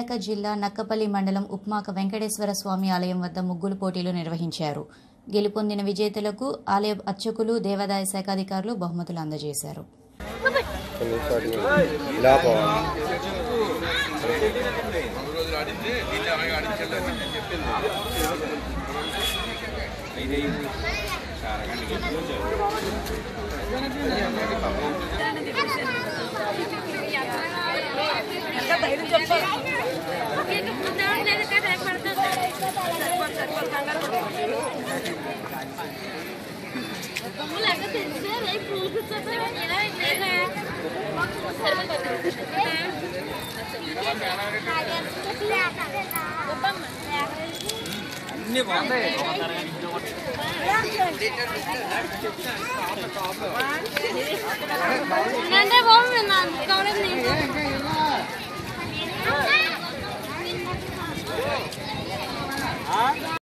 విశాఖ జిల్లా నక్కపల్లి మండలం ఉప్మాక వెంకటేశ్వర స్వామి ఆలయం వద్ద ముగ్గులు పోటీలు నిర్వహించారు గెలుపొందిన విజేతలకు ఆలయ అర్చకులు దేవాదాయ శాఖ అధికారులు బహుమతులు అందజేశారు కొన్ని చోట్ల ఇలా పోవాలి అంటే బాగుంది నా కవలేదు